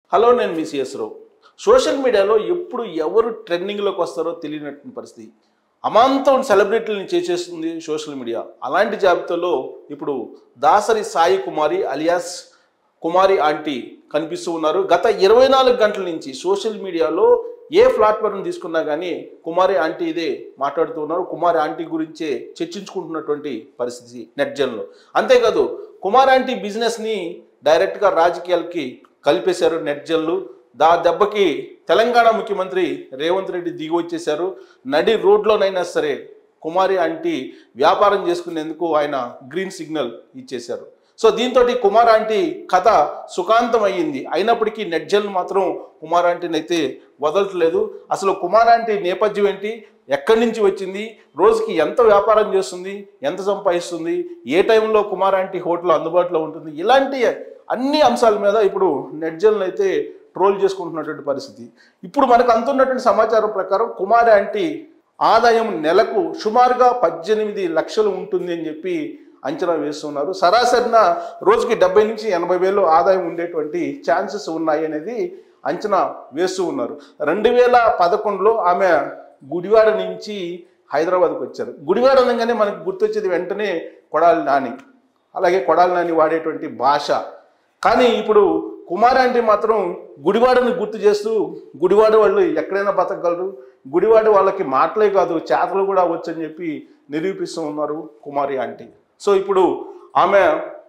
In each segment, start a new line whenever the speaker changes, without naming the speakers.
hello నేను మీ CS రావు social మీడియాలో ఎప్పుడు ఎవరు ట్రెండింగ్లోకి వస్తారో తెలియనటువంటి పరిస్థితి అమాంతం సెలబ్రిటీలను చేసేస్తుంది సోషల్ మీడియా అలాంటి జాబితాలో ఇప్పుడు దాసరి సాయి కుమారి అలియాస్ కుమారి ఆంటీ కనిపిస్తూ ఉన్నారు గత ఇరవై నాలుగు గంటల నుంచి సోషల్ మీడియాలో ఏ ప్లాట్ఫామ్ తీసుకున్నా కానీ కుమారి ఆంటీ ఇదే మాట్లాడుతూ ఉన్నారు కుమారి ఆంటీ గురించే చర్చించుకుంటున్నటువంటి పరిస్థితి నెట్జన్లో అంతేకాదు కుమార్ ఆంటీ బిజినెస్ని డైరెక్ట్గా రాజకీయాలకి కలిపేశారు నెట్జన్లు దా దెబ్బకి తెలంగాణ ముఖ్యమంత్రి రేవంత్ రెడ్డి దిగి వచ్చేశారు నడి రోడ్లోనైనా సరే కుమారి ఆంటీ వ్యాపారం చేసుకునేందుకు ఆయన గ్రీన్ సిగ్నల్ ఇచ్చేశారు సో దీంతో కుమార్ ఆంటీ కథ సుఖాంతం అయ్యింది అయినప్పటికీ నెట్జన్లు మాత్రం కుమార్ ఆంటీని అయితే వదలట్లేదు అసలు కుమార్ ఆంటీ నేపథ్యం ఏంటి ఎక్కడి నుంచి వచ్చింది రోజుకి ఎంత వ్యాపారం చేస్తుంది ఎంత సంపాదిస్తుంది ఏ టైంలో కుమార్ ఆంటీ హోటల్ అందుబాటులో ఉంటుంది ఇలాంటి అన్ని అంశాల మీద ఇప్పుడు నెట్జన్లు అయితే ట్రోల్ చేసుకుంటున్నటువంటి పరిస్థితి ఇప్పుడు మనకు అందుతున్నటువంటి సమాచారం ప్రకారం కుమార్ ఆంటీ ఆదాయం నెలకు సుమారుగా పద్దెనిమిది లక్షలు ఉంటుంది అని చెప్పి అంచనా వేస్తున్నారు సరాసరిన రోజుకి డెబ్బై నుంచి ఎనభై వేలు ఆదాయం ఉండేటువంటి ఛాన్సెస్ ఉన్నాయి అనేది అంచనా వేస్తూ ఉన్నారు రెండు వేల పదకొండులో ఆమె గుడివాడ నుంచి హైదరాబాద్కి వచ్చారు గుడివాడ అనగానే మనకు గుర్తొచ్చేది వెంటనే కొడాలి నాని అలాగే కొడాలి నాని వాడేటువంటి భాష కానీ ఇప్పుడు కుమార్ అంటే మాత్రం గుడివాడని గుర్తు చేస్తూ గుడివాడ వాళ్ళు ఎక్కడైనా బతకగలరు గుడివాడ వాళ్ళకి మాటలే కాదు చేతలు కూడా వచ్చని చెప్పి నిరూపిస్తూ ఉన్నారు కుమారి ఆంటీ సో ఇప్పుడు ఆమె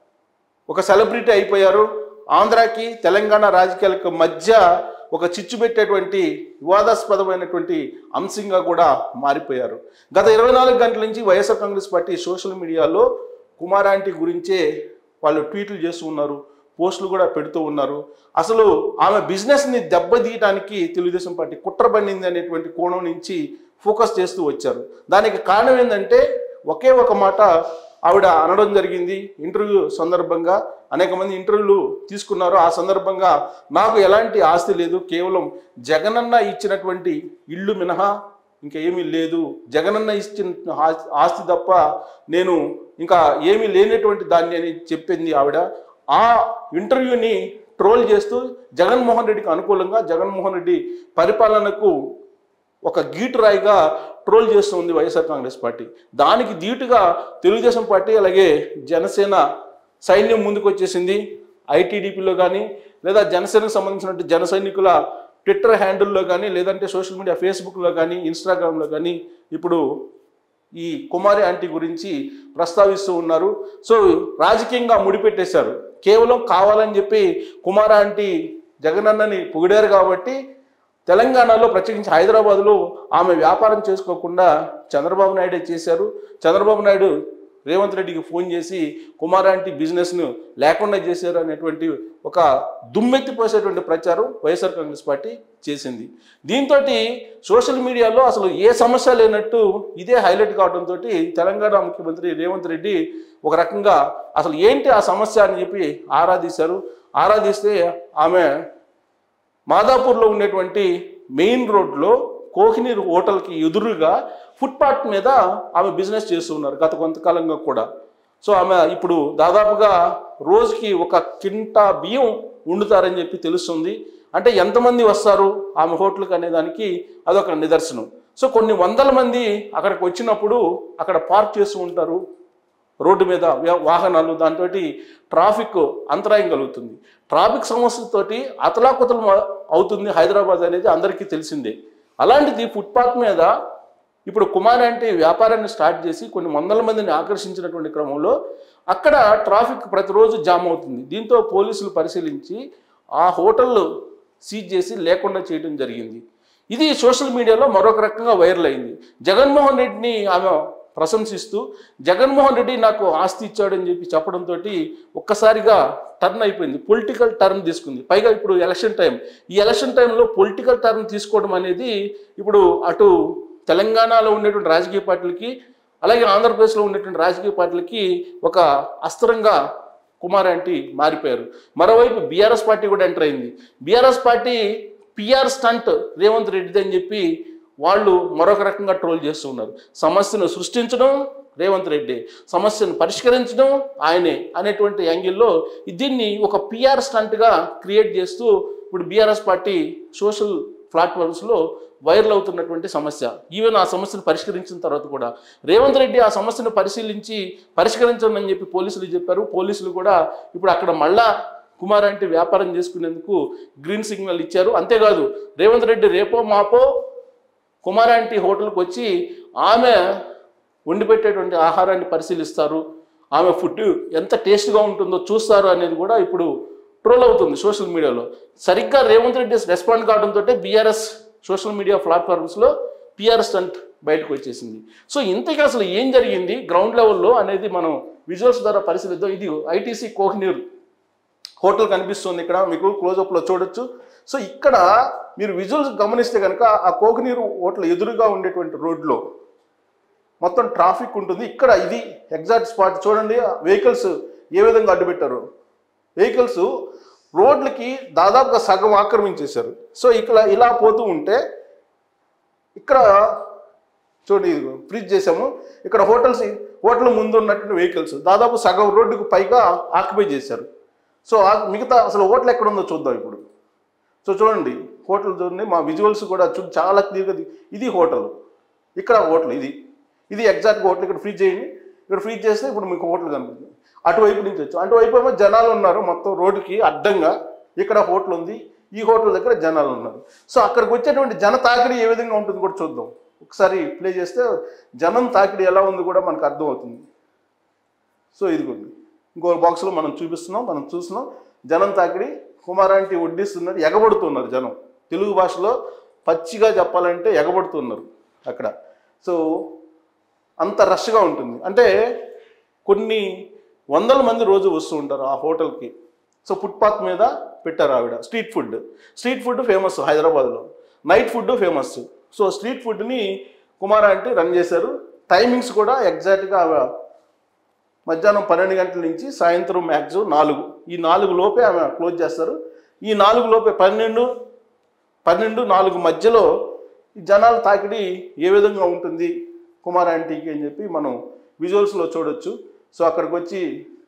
ఒక సెలబ్రిటీ అయిపోయారు ఆంధ్రాకి తెలంగాణ రాజకీయాలకు మధ్య ఒక చిచ్చు పెట్టేటువంటి వివాదాస్పదమైనటువంటి అంశంగా కూడా మారిపోయారు గత ఇరవై నాలుగు గంటల నుంచి వైఎస్ఆర్ కాంగ్రెస్ పార్టీ సోషల్ మీడియాలో కుమార్ ఆంటీ గురించే వాళ్ళు ట్వీట్లు చేస్తూ ఉన్నారు పోస్టులు కూడా పెడుతూ ఉన్నారు అసలు ఆమె బిజినెస్ని దెబ్బతీయడానికి తెలుగుదేశం పార్టీ కుట్ర పడింది అనేటువంటి కోణం నుంచి ఫోకస్ చేస్తూ వచ్చారు దానికి కారణం ఏంటంటే ఒకే ఒక మాట ఆవిడ అనడం జరిగింది ఇంటర్వ్యూ సందర్భంగా అనేక మంది ఇంటర్వ్యూలు తీసుకున్నారు ఆ సందర్భంగా నాకు ఎలాంటి ఆస్తి లేదు కేవలం జగనన్న ఇచ్చినటువంటి ఇల్లు మినహా ఇంకా ఏమీ లేదు జగనన్న ఇచ్చిన ఆ- ఆస్తి తప్ప నేను ఇంకా ఏమీ లేనటువంటి దాన్ని అని చెప్పింది ఆవిడ ఆ ఇంటర్వ్యూని ట్రోల్ చేస్తూ జగన్మోహన్ రెడ్డికి అనుకూలంగా జగన్మోహన్ రెడ్డి పరిపాలనకు ఒక గీటురాయిగా ట్రోల్ చేస్తుంది వైఎస్ఆర్ కాంగ్రెస్ పార్టీ దానికి ధీటుగా తెలుగుదేశం పార్టీ అలాగే జనసేన సైన్యం ముందుకు వచ్చేసింది ఐటీడీపీలో కానీ లేదా జనసేనకు సంబంధించినటువంటి జన సైనికుల ట్విట్టర్ హ్యాండిల్లో కానీ లేదంటే సోషల్ మీడియా ఫేస్బుక్లో కానీ ఇన్స్టాగ్రామ్లో కానీ ఇప్పుడు ఈ కుమారి ఆంటీ గురించి ప్రస్తావిస్తూ ఉన్నారు సో రాజకీయంగా ముడిపెట్టేశారు కేవలం కావాలని చెప్పి కుమార ఆంటీ జగనన్నని పొగిడారు కాబట్టి తెలంగాణలో ప్రత్యేకించి హైదరాబాద్లో ఆమె వ్యాపారం చేసుకోకుండా చంద్రబాబు నాయుడే చేశారు చంద్రబాబు నాయుడు రేవంత్ రెడ్డికి ఫోన్ చేసి కుమారాంటి బిజినెస్ను లేకుండా చేశారు అనేటువంటి ఒక దుమ్మెత్తిపోసేటువంటి ప్రచారం వైఎస్ఆర్ కాంగ్రెస్ పార్టీ చేసింది దీంతో సోషల్ మీడియాలో అసలు ఏ సమస్య లేనట్టు ఇదే హైలైట్ కావడంతో తెలంగాణ ముఖ్యమంత్రి రేవంత్ రెడ్డి ఒక రకంగా అసలు ఏంటి ఆ సమస్య అని చెప్పి ఆరాధిస్తారు ఆరాధిస్తే ఆమె మాదాపూర్లో ఉండేటువంటి మెయిన్ రోడ్లో కోహినీర్ హోటల్కి ఎదురుగా ఫుట్పాత్ మీద ఆమె బిజినెస్ చేస్తూ ఉన్నారు గత కొంతకాలంగా కూడా సో ఆమె ఇప్పుడు దాదాపుగా రోజుకి ఒక కింటా బియ్యం వండుతారని చెప్పి తెలుస్తుంది అంటే ఎంతమంది వస్తారు ఆమె హోటల్కి అనే దానికి అదొక నిదర్శనం సో కొన్ని వందల మంది అక్కడికి వచ్చినప్పుడు అక్కడ పార్క్ చేస్తూ ఉంటారు రోడ్డు మీద వ్య- వాహనాలు దాంతో ట్రాఫిక్ అంతరాయం కలుగుతుంది ట్రాఫిక్ సమస్యతోటి అతలాకుతలం అవుతుంది హైదరాబాద్ అనేది అందరికీ తెలిసిందే అలాంటిది ఫుట్పాత్ మీద ఇప్పుడు కుమార్ అంటే వ్యాపారాన్ని స్టార్ట్ చేసి కొన్ని వందల మందిని ఆకర్షించినటువంటి క్రమంలో అక్కడ ట్రాఫిక్ ప్రతిరోజు జామ్ అవుతుంది దీంతో పోలీసులు పరిశీలించి ఆ హోటల్ సీజ్ చేసి లేకుండా చేయడం జరిగింది ఇది సోషల్ మీడియాలో మరొక రకంగా వైరల్ అయింది జగన్మోహన్ రెడ్డిని ఆమె ప్రశంసిస్తూ జగన్మోహన్ రెడ్డి నాకు ఆస్తి ఇచ్చాడని చెప్పి చెప్పడంతో ఒక్కసారిగా టర్న్ అయిపోయింది పొలిటికల్ టర్న్ తీసుకుంది పైగా ఇప్పుడు ఎలక్షన్ టైం ఈ ఎలక్షన్ టైంలో పొలిటికల్ టర్న్ తీసుకోవడం అనేది ఇప్పుడు అటు తెలంగాణలో ఉండేటువంటి రాజకీయ పార్టీలకి అలాగే ఆంధ్రప్రదేశ్లో ఉండేటువంటి రాజకీయ పార్టీలకి ఒక అస్త్రంగా కుమార్ ఆంటీ మారిపోయారు మరోవైపు బీఆర్ఎస్ పార్టీ కూడా ఎంటర్ అయింది BRS party PR stunt Revanth రెడ్డిది అని చెప్పి వాళ్ళు మరొక రకంగా ట్రోల్ చేస్తున్నారు సమస్యను సృష్టించడం రేవంత్ రెడ్డి సమస్యను పరిష్కరించడం ఆయనే అనేటువంటి యాంగిల్లో దీన్ని ఒక పిఆర్ స్టంట్గా క్రియేట్ చేస్తూ ఇప్పుడు బీఆర్ఎస్ పార్టీ సోషల్ ప్లాట్ఫామ్స్లో వైరల్ అవుతున్నటువంటి సమస్య ఈవెన్ ఆ సమస్యను పరిష్కరించిన తర్వాత కూడా రేవంత్ రెడ్డి ఆ సమస్యను పరిశీలించి పరిష్కరించండి అని చెప్పి పోలీసులు చెప్పారు పోలీసులు కూడా ఇప్పుడు అక్కడ మళ్ళా కుమార్ అంటే వ్యాపారం చేసుకునేందుకు గ్రీన్ సిగ్నల్ ఇచ్చారు అంతేకాదు రేవంత్ రెడ్డి రేపో మాపో కుమారాంటి హోటల్కి వచ్చి ఆమె వండి పెట్టేటువంటి ఆహారాన్ని పరిశీలిస్తారు ఆమె ఫుడ్ ఎంత టేస్ట్గా ఉంటుందో చూస్తారు అనేది కూడా ఇప్పుడు ట్రోల్ అవుతుంది సోషల్ మీడియాలో సరిగ్గా రేవంత్ రెడ్డి రెస్పాండ్ కావడంతో బీఆర్ఎస్ సోషల్ మీడియా ప్లాట్ఫామ్స్లో పిఆర్ఎస్ స్టంట్ బయటకు వచ్చేసింది సో ఇంతకీ అసలు ఏం జరిగింది గ్రౌండ్ లెవెల్లో అనేది మనం విజువల్స్ ద్వారా పరిశీలిద్దాం ఇది ఐటీసీ కోహినూర్ హోటల్ కనిపిస్తుంది ఇక్కడ మీకు క్లోజప్లో చూడొచ్చు సో ఇక్కడ మీరు విజువల్స్ గమనిస్తే కనుక ఆ కోకనీరు హోటల్ ఎదురుగా ఉండేటువంటి రోడ్లో మొత్తం ట్రాఫిక్ ఉంటుంది ఇక్కడ ఇది ఎగ్జాక్ట్ స్పాట్ చూడండి వెహికల్స్ ఏ విధంగా అడ్డుపెట్టారు వెహికల్స్ రోడ్లకి దాదాపుగా సగం ఆక్రమించేశారు సో ఇక్కడ ఇలా పోతూ ఉంటే ఇక్కడ చూడండి ఇది ఫ్రీజ్ చేసాము ఇక్కడ హోటల్స్ హోటల్ ముందు ఉన్నటువంటి వెహికల్స్ దాదాపు సగం రోడ్డుకు పైగా ఆక్యుపై చేశారు సో ఆ- మిగతా అసలు హోటల్ ఎక్కడ ఉందో చూద్దాం ఇప్పుడు సో చూడండి హోటల్ చూడండి మా విజువల్స్ కూడా చూ చాలా క్లియర్గా ది- ఇది హోటల్ ఇక్కడ హోటల్ ఇది ఇది ఎగ్జాక్ట్ హోటల్ ఇక్కడ ఫ్రీజ్ చేయండి ఇక్కడ ఫ్రీజ్ చేస్తే ఇప్పుడు మీకు హోటల్ కనిపిస్తుంది అటువైపు నుంచి వచ్చాం అటువైపు ఏమో జనాలు ఉన్నారు మొత్తం రోడ్డుకి అడ్డంగా ఇక్కడ హోటల్ ఉంది ఈ హోటల్ దగ్గర జనాలు ఉన్నారు సో అక్కడికి వచ్చేటువంటి జన తాకిడి ఏ విధంగా ఉంటుంది కూడా చూద్దాం ఒకసారి ప్లే చేస్తే జనం తాకిడి ఎలా ఉంది కూడా మనకు అర్థం అవుతుంది సో ఇదిగోండి ఇంకో బాక్స్లో మనం చూపిస్తున్నాం మనం చూస్తున్నాం జనం తాకిడి కుమారాంటి వడ్డిస్తున్నారు ఎగబడుతున్నారు జనం తెలుగు భాషలో పచ్చిగా చెప్పాలంటే ఎగబడుతున్నారు అక్కడ సో అంత రష్గా ఉంటుంది అంటే కొన్ని వందల మంది రోజు వస్తూ ఉంటారు ఆ హోటల్కి సో ఫుట్పాత్ మీద పెట్టారు ఆవిడ street food street food famous హైదరాబాద్లో night food famous so street ఫుడ్ని కుమార అంటే రన్ చేశారు టైమింగ్స్ కూడా ఎగ్జాక్ట్గా ఆవిడ మధ్యాహ్నం పన్నెండు గంటల నుంచి సాయంత్రం మ్యాక్సిమం నాలుగు ఈ నాలుగు లోపే ఆమె క్లోజ్ చేస్తారు ఈ నాలుగు లోపే పన్నెండు పన్నెండు నాలుగు మధ్యలో ఈ జనాల తాకిడి ఏ విధంగా ఉంటుంది కుమార్ ఆంటీకి అని చెప్పి మనం విజువల్స్లో చూడొచ్చు సో అక్కడికి వచ్చి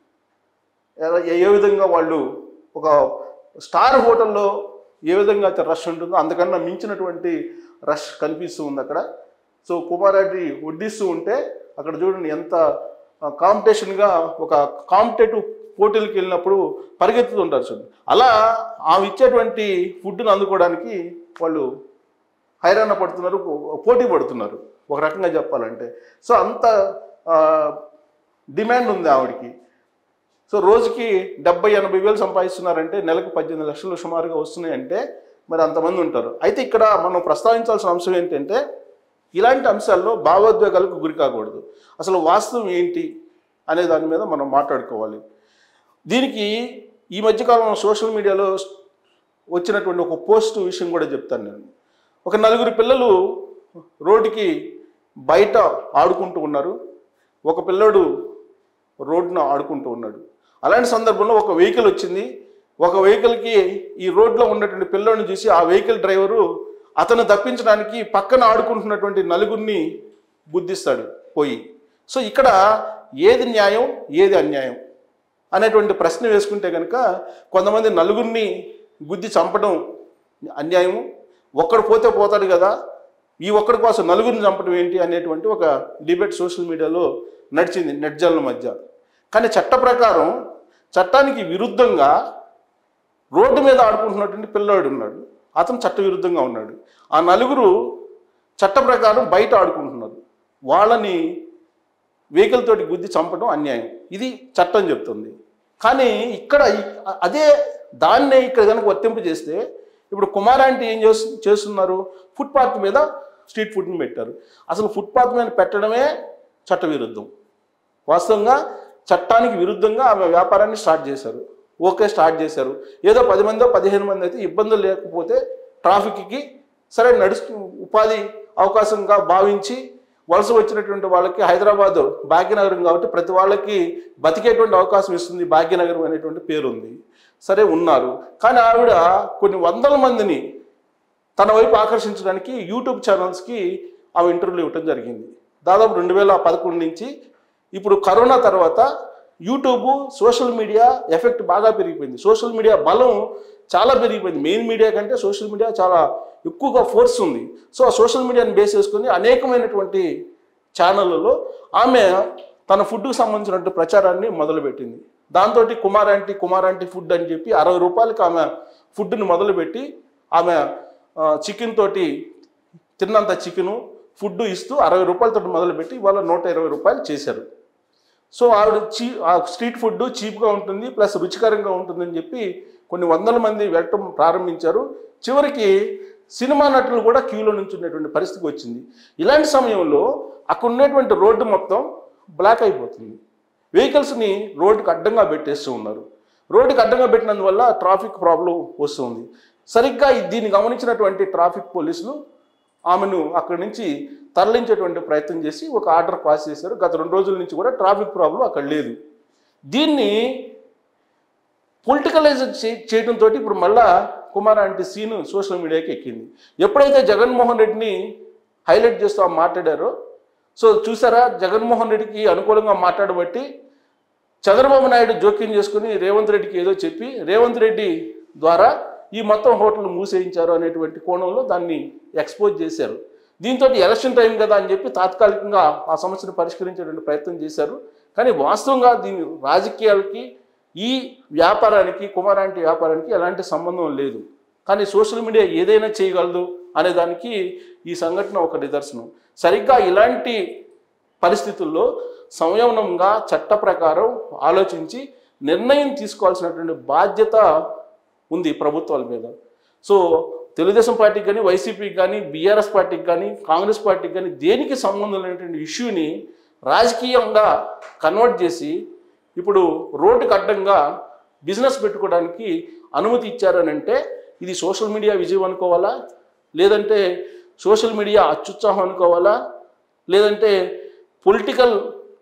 ఎలా- ఏ విధంగా వాళ్ళు ఒక స్టార్ హోటల్లో ఏ విధంగా అయితే రష్ ఉంటుందో అంతకన్నా మించినటువంటి రష్ కనిపిస్తూ ఉంది అక్కడ సో కుమారాడి వడ్డిస్తూ ఉంటే అక్కడ చూడండి ఎంత కాంపిటీషన్గా ఒక కాంపిటేటివ్ పోటీలకు వెళ్ళినప్పుడు పరిగెత్తుతుంటారు చూడండి అలా ఆమె ఇచ్చేటువంటి ఫుడ్ను అందుకోవడానికి వాళ్ళు హైరాణ పడుతున్నారు పోటీ పడుతున్నారు ఒక రకంగా చెప్పాలంటే సో అంత ఆ, డిమాండ్ ఉంది ఆవిడకి సో రోజుకి డెబ్బై ఎనభై వేలు సంపాదిస్తున్నారంటే నెలకు పద్దెనిమిది లక్షలు సుమారుగా వస్తున్నాయి అంటే మరి అంతమంది ఉంటారు అయితే ఇక్కడ మనం ప్రస్తావించాల్సిన అంశం ఏంటంటే ఇలాంటి అంశాల్లో భావోద్వేగాలకు గురి కాకూడదు అసలు వాస్తవం ఏంటి అనే దాని మీద మనం మాట్లాడుకోవాలి దీనికి ఈ మధ్యకాలంలో సోషల్ మీడియాలో వచ్చినటువంటి ఒక పోస్ట్ విషయం కూడా చెప్తాను నేను ఒక నలుగురు పిల్లలు రోడ్డుకి బయట ఆడుకుంటూ ఉన్నారు ఒక పిల్లోడు రోడ్డున ఆడుకుంటూ ఉన్నాడు అలాంటి సందర్భంలో ఒక వెహికల్ వచ్చింది ఒక వెహికల్కి ఈ రోడ్లో ఉన్నటువంటి పిల్లోడిని చూసి ఆ వెహికల్ డ్రైవరు అతను తప్పించడానికి పక్కన ఆడుకుంటున్నటువంటి నలుగురిని గుద్దిస్తాడు పోయి సో ఇక్కడ ఏది న్యాయం ఏది అన్యాయం అనేటువంటి ప్రశ్న వేసుకుంటే కనుక కొంతమంది నలుగురిని గుద్ది చంపడం అన్యాయము ఒక్కడు పోతే పోతాడు కదా ఈ ఒక్కడి కోసం నలుగురిని చంపడం ఏంటి అనేటువంటి ఒక డిబేట్ సోషల్ మీడియాలో నడిచింది నెట్జాల మధ్య కానీ చట్ట ప్రకారం చట్టానికి విరుద్ధంగా రోడ్డు మీద ఆడుకుంటున్నటువంటి పిల్లాడు ఉన్నాడు అతను చట్ట విరుద్ధంగా ఉన్నాడు ఆ నలుగురు చట్ట ప్రకారం బయట ఆడుకుంటున్నారు వాళ్ళని వెహికల్ తోటి గుద్ది చంపడం అన్యాయం ఇది చట్టం చెప్తుంది కానీ ఇక్కడ ఈ- అదే దాన్నే ఇక్కడ కనుక వర్తింపు చేస్తే ఇప్పుడు కుమార్ ఆంటీ ఏం చేస్తు చేస్తున్నారు ఫుట్పాత్ మీద స్ట్రీట్ ఫుడ్ని పెట్టారు అసలు ఫుట్పాత్ మీద పెట్టడమే చట్ట విరుద్ధం వాస్తవంగా చట్టానికి విరుద్ధంగా ఆమె వ్యాపారాన్ని స్టార్ట్ చేశారు ఓకే స్టార్ట్ చేశారు ఏదో పది మందో పదిహేను మంది అయితే ఇబ్బందులు లేకపోతే ట్రాఫిక్కి సరే నడుస్తూ ఉపాధి అవకాశంగా భావించి వలస వచ్చినటువంటి వాళ్ళకి హైదరాబాద్ భాగ్యనగరం కాబట్టి ప్రతి వాళ్ళకి బతికేటువంటి అవకాశం ఇస్తుంది భాగ్యనగరం అనేటువంటి పేరు ఉంది సరే ఉన్నారు కానీ ఆవిడ కొన్ని వందల మందిని తన వైపు ఆకర్షించడానికి యూట్యూబ్ ఛానల్స్కి ఆమె ఇంటర్వ్యూలు ఇవ్వటం జరిగింది దాదాపు రెండు వేల పదకొండు నుంచి ఇప్పుడు కరోనా తర్వాత యూట్యూబ్ సోషల్ మీడియా ఎఫెక్ట్ బాగా పెరిగిపోయింది సోషల్ మీడియా బలం చాలా పెరిగిపోయింది మెయిన్ మీడియా కంటే సోషల్ మీడియా చాలా ఎక్కువగా ఫోర్స్ ఉంది సో ఆ సోషల్ మీడియాని బేస్ చేసుకుని అనేకమైనటువంటి ఛానళ్ళలో ఆమె తన ఫుడ్కు సంబంధించినటువంటి ప్రచారాన్ని మొదలుపెట్టింది దాంతో కుమారాంటి కుమారాంటి ఫుడ్ అని చెప్పి అరవై రూపాయలకి ఆమె ఫుడ్ని మొదలుపెట్టి ఆమె చికెన్ తోటి తిన్నంత చికెను ఫుడ్ ఇస్తూ అరవై రూపాయలతో మొదలుపెట్టి ఇవాళ నూట ఇరవై రూపాయలు చేశారు సో ఆవిడ చీ ఆ స్ట్రీట్ ఫుడ్ చీప్గా ఉంటుంది ప్లస్ రుచికరంగా ఉంటుందని చెప్పి కొన్ని వందల మంది వెళ్ళటం ప్రారంభించారు చివరికి సినిమా నటులు కూడా క్యూలో నుంచి ఉన్నటువంటి పరిస్థితి వచ్చింది ఇలాంటి సమయంలో అక్కడ ఉన్నటువంటి రోడ్డు మొత్తం బ్లాక్ అయిపోతుంది వెహికల్స్ని రోడ్డుకి అడ్డంగా పెట్టేస్తూ ఉన్నారు రోడ్డుకి అడ్డంగా పెట్టినందువల్ల ట్రాఫిక్ ప్రాబ్లం వస్తుంది సరిగ్గా దీన్ని గమనించినటువంటి ట్రాఫిక్ పోలీసులు ఆమెను అక్కడి నుంచి తరలించేటువంటి ప్రయత్నం చేసి ఒక ఆర్డర్ పాస్ చేశారు గత రెండు రోజుల నుంచి కూడా ట్రాఫిక్ ప్రాబ్లం అక్కడ లేదు దీన్ని పొలిటికలైజ్ చేయడంతో ఇప్పుడు మళ్ళా కుమార్ అంటే సీను సోషల్ మీడియాకి ఎక్కింది ఎప్పుడైతే జగన్మోహన్ రెడ్డిని హైలైట్ చేస్తూ ఆమె మాట్లాడారో సో చూసారా జగన్మోహన్ రెడ్డికి అనుకూలంగా మాట్లాడబట్టి చంద్రబాబు నాయుడు జోక్యం చేసుకుని రేవంత్ రెడ్డికి ఏదో చెప్పి రేవంత్ రెడ్డి ద్వారా ఈ మొత్తం హోటల్ మూసేయించారు అనేటువంటి కోణంలో దాన్ని ఎక్స్పోజ్ చేశారు దీంతో ఎలక్షన్ టైం కదా అని చెప్పి తాత్కాలికంగా ఆ సమస్యను పరిష్కరించేటువంటి ప్రయత్నం చేశారు కానీ వాస్తవంగా దీని రాజకీయాలకి ఈ వ్యాపారానికి కుమారాంటి వ్యాపారానికి ఎలాంటి సంబంధం లేదు కానీ సోషల్ మీడియా ఏదైనా చేయగలదు అనే దానికి ఈ సంఘటన ఒక నిదర్శనం సరిగ్గా ఇలాంటి పరిస్థితుల్లో సంయమనంగా చట్ట ప్రకారం ఆలోచించి నిర్ణయం తీసుకోవాల్సినటువంటి బాధ్యత ఉంది ప్రభుత్వాల మీద సో తెలుగుదేశం పార్టీకి కానీ వైసీపీకి కానీ బీఆర్ఎస్ పార్టీకి కానీ కాంగ్రెస్ పార్టీకి కానీ దేనికి సంబంధం లేనటువంటి ఇష్యూని రాజకీయంగా కన్వర్ట్ చేసి ఇప్పుడు రోడ్డుకు అడ్డంగా బిజినెస్ పెట్టుకోవడానికి అనుమతి ఇచ్చారని అంటే ఇది సోషల్ మీడియా విజయం అనుకోవాలా లేదంటే సోషల్ మీడియా అత్యుత్సాహం అనుకోవాలా లేదంటే పొలిటికల్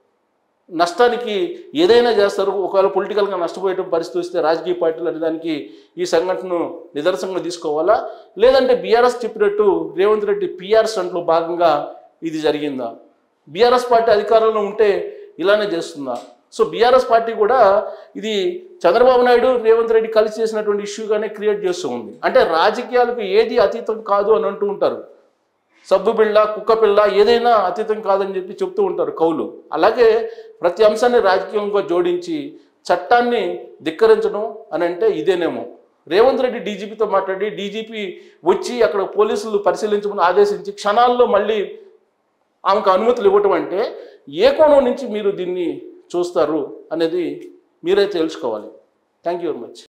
నష్టానికి ఏదైనా చేస్తారు ఒకవేళ పొలిటికల్గా నష్టపోయే పరిస్థితి వస్తే రాజకీయ పార్టీలు అనే దానికి ఈ సంఘటనను నిదర్శనంగా తీసుకోవాలా లేదంటే బీఆర్ఎస్ చెప్పినట్టు రేవంత్ రెడ్డి పిఆర్ స్టంట్లో భాగంగా ఇది జరిగిందా బీఆర్ఎస్ పార్టీ అధికారంలో ఉంటే ఇలానే చేస్తుందా సో బీఆర్ఎస్ పార్టీ కూడా ఇది చంద్రబాబు నాయుడు రేవంత్ రెడ్డి కలిసి చేసినటువంటి ఇష్యూగానే క్రియేట్ చేస్తూ ఉంది అంటే రాజకీయాలకు ఏది అతీతం కాదు అని అంటూ ఉంటారు సబ్బు పిల్ల కుక్క పిల్ల ఏదైనా అతీతం కాదని చెప్పి చెప్తూ ఉంటారు కవులు అలాగే ప్రతి అంశాన్ని రాజకీయంగా జోడించి చట్టాన్ని ధిక్కరించడం అని అంటే ఇదేనేమో రేవంత్ రెడ్డి డీజీపీతో మాట్లాడి డీజీపీ వచ్చి అక్కడ పోలీసులు పరిశీలించమని ఆదేశించి క్షణాల్లో మళ్ళీ ఆమెకు అనుమతులు ఇవ్వటం అంటే ఏ కోణం నుంచి మీరు దీన్ని చూస్తారు అనేది మీరే తెలుసుకోవాలి థ్యాంక్ యూ వెరీ మచ్